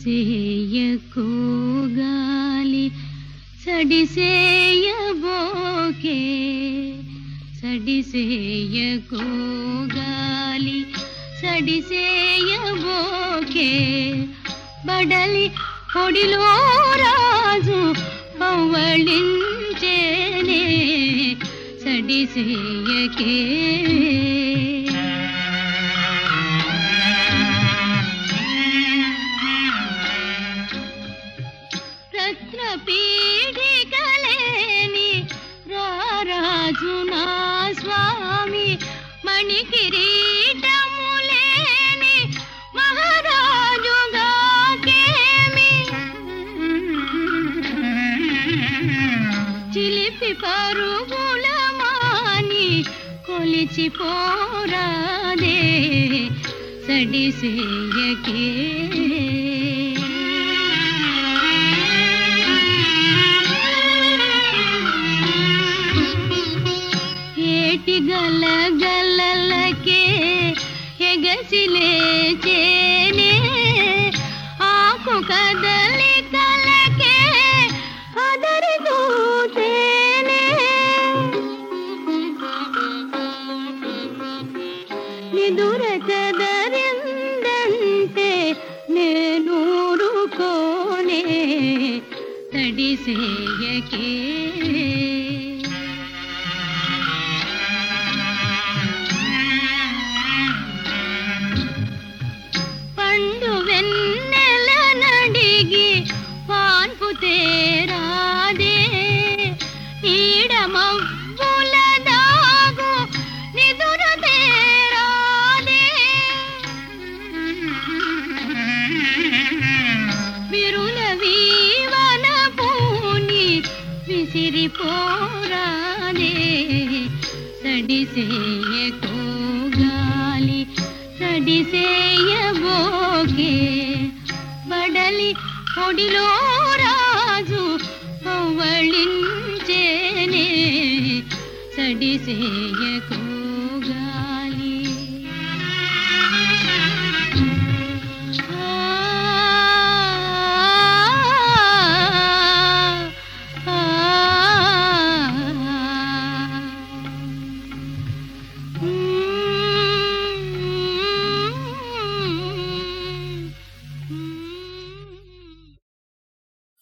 సడిసేయకు గాలి సడిసేయబోకే సడిసేయకు గాలి సడిసేయబోకే బడలి పొడిలో రాజు పవ్వళించేనే సడిసేయకే రత్న పీడికలేని రారాజు నా స్వామి మణి కిరీటములేని మహారాజుగా కేమి చిలిపి పరుగుల మాని కొలిచి పోరాదే సడిసేయకే ఏటి గల గలలకే ఎగసిలే చేనే ఆకు కదలి కలకే అదరి దూతేనే నిదుర కదరిందంటే నేనూరుకోనే తడిసేయకే పండు వెన్నెల నడిగి పాన్పు తేరాదే ఈడమవ్వుల దాగు నిదురు తేరాదే విరుల వీవన పూని విసిరిపోరాదే సడిసేయకో గాలి సడిసేయబోకే బడలి పొడిలో రాజు పవ్వళించేనే సడిసేయకో